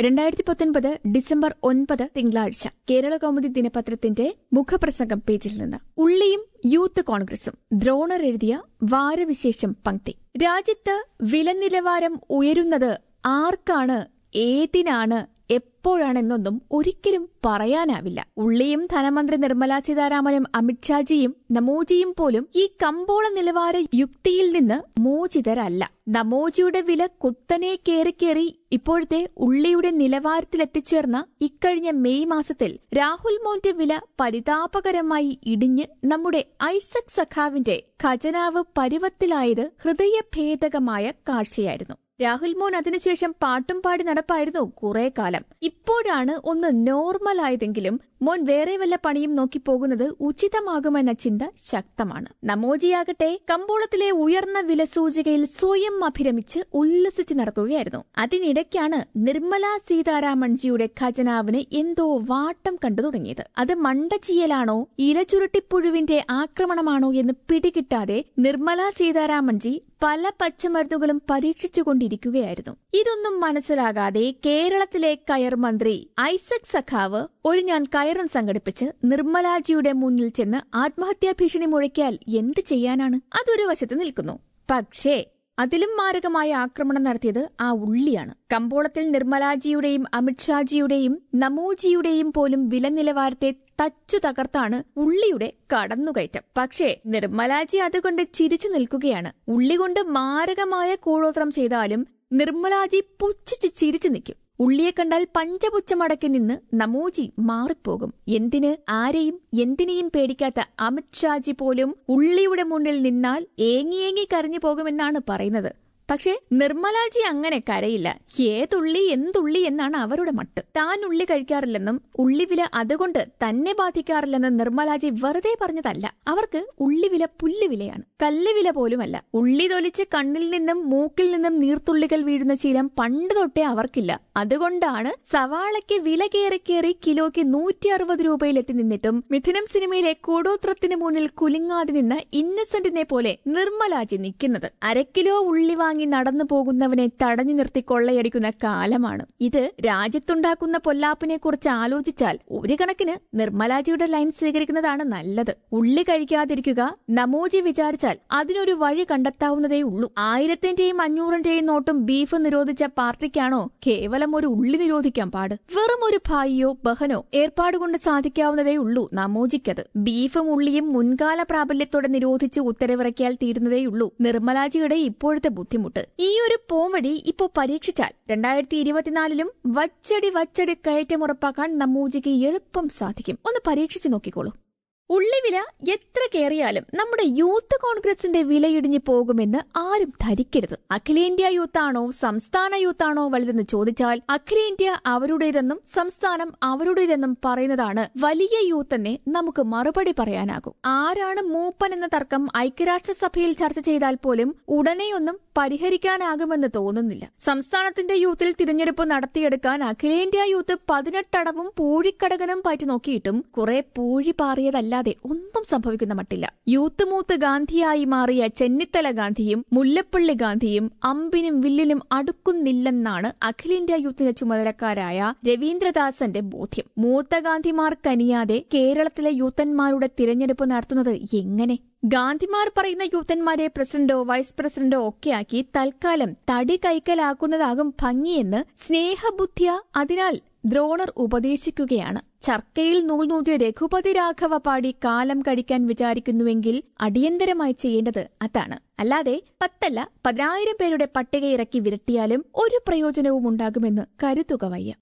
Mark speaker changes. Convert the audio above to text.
Speaker 1: രണ്ടായിരത്തി പത്തൊൻപത് ഡിസംബർ ഒൻപത് തിങ്കളാഴ്ച കേരള കൗമുദി ദിനപത്രത്തിന്റെ മുഖപ്രസംഗം പേജിൽ നിന്ന് ഉള്ളിയും യൂത്ത് കോൺഗ്രസും ദ്രോണർ എഴുതിയ വാരവിശേഷം പങ്ക്തി രാജ്യത്ത് വില നിലവാരം ഉയരുന്നത് ആർക്കാണ് ഏതിനാണ് എപ്പോഴാണെന്നൊന്നും ഒരിക്കലും പറയാനാവില്ല ഉള്ളിയും ധനമന്ത്രി നിർമ്മലാ സീതാരാമനും അമിത്ഷാജിയും നമോജിയും പോലും ഈ കമ്പോള നിലവാര യുക്തിയിൽ നിന്ന് മോചിതരല്ല നമോജിയുടെ വില കുത്തനെ കയറിക്കേറി ഇപ്പോഴത്തെ ഉള്ളിയുടെ നിലവാരത്തിലെത്തിച്ചേർന്ന ഇക്കഴിഞ്ഞ മെയ് മാസത്തിൽ രാഹുൽ മോന്റെ വില പരിതാപകരമായി ഇടിഞ്ഞ് നമ്മുടെ ഐസക് സഖാവിന്റെ ഖജനാവ് പരുവത്തിലായത് ഹൃദയഭേദകമായ കാഴ്ചയായിരുന്നു രാഹുൽ മോൻ അതിനുശേഷം പാട്ടും പാടി നടപ്പായിരുന്നു കുറെ കാലം ഇപ്പോഴാണ് ഒന്ന് നോർമൽ ആയതെങ്കിലും മോൻ വേറെ വല്ല പണിയും നോക്കി പോകുന്നത് ഉചിതമാകുമെന്ന ചിന്ത ശക്തമാണ് നമോജിയാകട്ടെ കമ്പോളത്തിലെ ഉയർന്ന വില സൂചികയിൽ സ്വയം അഭിരമിച്ച് ഉല്ലസിച്ച് നടക്കുകയായിരുന്നു അതിനിടയ്ക്കാണ് നിർമ്മല സീതാരാമൻജിയുടെ ഖജനാവിന് എന്തോ വാട്ടം കണ്ടു തുടങ്ങിയത് അത് മണ്ടചീയലാണോ ഇലചുരുട്ടിപ്പുഴുവിന്റെ ആക്രമണമാണോ എന്ന് പിടികിട്ടാതെ നിർമ്മല സീതാരാമൻജി പല പച്ചമരുന്നുകളും പരീക്ഷിച്ചുകൊണ്ടിരിക്കുകയായിരുന്നു ഇതൊന്നും മനസ്സിലാകാതെ കേരളത്തിലെ കയർ മന്ത്രി ഐസക് സഖാവ് ഒരു ഞാൻ കയറും സംഘടിപ്പിച്ച് നിർമ്മലാജിയുടെ മുന്നിൽ ചെന്ന് ആത്മഹത്യാ ഭീഷണി മുഴക്കിയാൽ എന്ത് ചെയ്യാനാണ് അതൊരു വശത്ത് നിൽക്കുന്നു പക്ഷേ അതിലും മാരകമായ ആക്രമണം നടത്തിയത് ആ ഉള്ളിയാണ് കമ്പോളത്തിൽ നിർമ്മലാജിയുടെയും അമിത്ഷാജിയുടെയും നമോജിയുടെയും പോലും വില നിലവാരത്തെ തച്ചു തകർത്താണ് ഉള്ളിയുടെ കടന്നുകയറ്റം പക്ഷേ നിർമ്മലാജി അതുകൊണ്ട് ചിരിച്ചു നിൽക്കുകയാണ് ഉള്ളി കൊണ്ട് മാരകമായ കൂടോത്രം ചെയ്താലും നിർമ്മലാജി പുച്ഛിച്ച് ചിരിച്ചു നിൽക്കും ഉള്ളിയെ കണ്ടാൽ പഞ്ചപുച്ഛമടക്കി നിന്ന് നമോജി മാറിപ്പോകും എന്തിന് ആരെയും എന്തിനേയും പേടിക്കാത്ത അമിത്ഷാജി പോലും ഉള്ളിയുടെ മുന്നിൽ നിന്നാൽ ഏങ്ങിയേങ്ങി കരഞ്ഞു പോകുമെന്നാണ് പറയുന്നത് പക്ഷേ നിർമ്മലാജി അങ്ങനെ കരയില്ല ഏതുള്ളി എന്തുള്ളി എന്നാണ് അവരുടെ മട്ട് താൻ ഉള്ളി കഴിക്കാറില്ലെന്നും ഉള്ളിവില അതുകൊണ്ട് തന്നെ ബാധിക്കാറില്ലെന്നും നിർമ്മലാജി വെറുതെ പറഞ്ഞതല്ല അവർക്ക് ഉള്ളിവില പുല്ലുവിലയാണ് കല്ലുവില പോലുമല്ല ഉള്ളി തൊലിച്ച് കണ്ണിൽ നിന്നും മൂക്കിൽ നിന്നും നീർത്തുള്ളികൾ വീഴുന്ന ശീലം പണ്ട് തൊട്ടേ അവർക്കില്ല അതുകൊണ്ടാണ് സവാളയ്ക്ക് വില കയറി കയറി കിലോയ്ക്ക് നൂറ്റി അറുപത് രൂപയിലെത്തി നിന്നിട്ടും മിഥുനം സിനിമയിലെ കൂടോത്രത്തിന് മുന്നിൽ കുലുങ്ങാതെ നിന്ന ഇന്നസെന്റിനെ പോലെ നിർമ്മലാജി നിൽക്കുന്നത് അരക്കിലോ ഉള്ളി വാങ്ങി നടന്നു പോകുന്നവനെ തടഞ്ഞു നിർത്തി കൊള്ളയടിക്കുന്ന കാലമാണ് ഇത് രാജ്യത്തുണ്ടാക്കുന്ന പൊല്ലാപ്പിനെ കുറിച്ച് ആലോചിച്ചാൽ ഒരു കണക്കിന് നിർമ്മലാജിയുടെ ലൈൻ സ്വീകരിക്കുന്നതാണ് നല്ലത് ഉള്ളി കഴിക്കാതിരിക്കുക നമോജി വിചാരിച്ചാൽ അതിനൊരു വഴി കണ്ടെത്താവുന്നതേ ഉള്ളൂ ആയിരത്തിന്റെയും അഞ്ഞൂറിന്റെയും നോട്ടും ബീഫ് നിരോധിച്ച പാർട്ടിക്കാണോ കേവലം ഒരു ഉള്ളി നിരോധിക്കാൻ പാട് വെറും ഒരു ഭായിയോ ബഹനോ ഏർപ്പാടുകൊണ്ട് സാധിക്കാവുന്നതേ ഉള്ളൂ നമോജിക്കത് ബീഫും ഉള്ളിയും മുൻകാല പ്രാബല്യത്തോടെ നിരോധിച്ച് ഉത്തരവിറക്കിയാൽ തീരുന്നതേയുള്ളൂ നിർമ്മലാജിയുടെ ഇപ്പോഴത്തെ ബുദ്ധിമുട്ട് ഈ ഒരു പോംവഴി ഇപ്പോ പരീക്ഷിച്ചാൽ രണ്ടായിരത്തി ഇരുപത്തിനാലിലും വച്ചടി വച്ചടി കയറ്റം ഉറപ്പാക്കാൻ നമൂജിക്ക് എളുപ്പം സാധിക്കും ഒന്ന് പരീക്ഷിച്ചു നോക്കിക്കോളൂ ഉള്ളിവില എത്ര കയറിയാലും നമ്മുടെ യൂത്ത് കോൺഗ്രസിന്റെ വിലയിടിഞ്ഞു പോകുമെന്ന് ആരും ധരിക്കരുത് അഖിലേന്ത്യാ യൂത്താണോ സംസ്ഥാന യൂത്താണോ വലുതെന്ന് ചോദിച്ചാൽ അഖിലേന്ത്യ അവരുടേതെന്നും സംസ്ഥാനം അവരുടേതെന്നും പറയുന്നതാണ് വലിയ യൂത്തെന്നെ നമുക്ക് മറുപടി പറയാനാകും ആരാണ് മൂപ്പൻ എന്ന തർക്കം ഐക്യരാഷ്ട്രസഭയിൽ ചർച്ച ചെയ്താൽ പോലും ഉടനെയൊന്നും പരിഹരിക്കാനാകുമെന്ന് തോന്നുന്നില്ല സംസ്ഥാനത്തിന്റെ യൂത്തിൽ തിരഞ്ഞെടുപ്പ് നടത്തിയെടുക്കാൻ അഖിലേന്ത്യാ യൂത്ത് പതിനെട്ടടവും പൂഴിക്കടകനും പറ്റി നോക്കിയിട്ടും കുറെ പൂഴി പാറിയതല്ലാതെ ഒന്നും സംഭവിക്കുന്ന മട്ടില്ല യൂത്ത് മൂത്ത് ഗാന്ധിയായി മാറിയ ചെന്നിത്തല ഗാന്ധിയും മുല്ലപ്പള്ളി ഗാന്ധിയും അമ്പിനും വില്ലിനും അടുക്കുന്നില്ലെന്നാണ് അഖിലേന്ത്യാ യൂത്തിന്റെ ചുമതലക്കാരായ രവീന്ദ്രദാസന്റെ ബോധ്യം മൂത്ത ഗാന്ധിമാർ കനിയാതെ കേരളത്തിലെ യൂത്തന്മാരുടെ തിരഞ്ഞെടുപ്പ് നടത്തുന്നത് എങ്ങനെ ഗാന്ധിമാർ പറയുന്ന യൂത്തന്മാരെ പ്രസിഡന്റോ വൈസ് പ്രസിഡന്റോ ഒക്കെയാക്കി തൽക്കാലം തടി കൈക്കലാക്കുന്നതാകും ഭംഗിയെന്ന് സ്നേഹബുദ്ധിയ അതിനാൽ ദ്രോണർ ഉപദേശിക്കുകയാണ് ചർക്കയിൽ നൂൽനൂറ്റി രഘുപതി രാഘവ പാടി കാലം കഴിക്കാൻ വിചാരിക്കുന്നുവെങ്കിൽ അടിയന്തരമായി ചെയ്യേണ്ടത് അതാണ് അല്ലാതെ പത്തല്ല പതിനായിരം പേരുടെ പട്ടിക ഇറക്കി വിരട്ടിയാലും ഒരു പ്രയോജനവും ഉണ്ടാകുമെന്ന് കരുതുക വയ്യ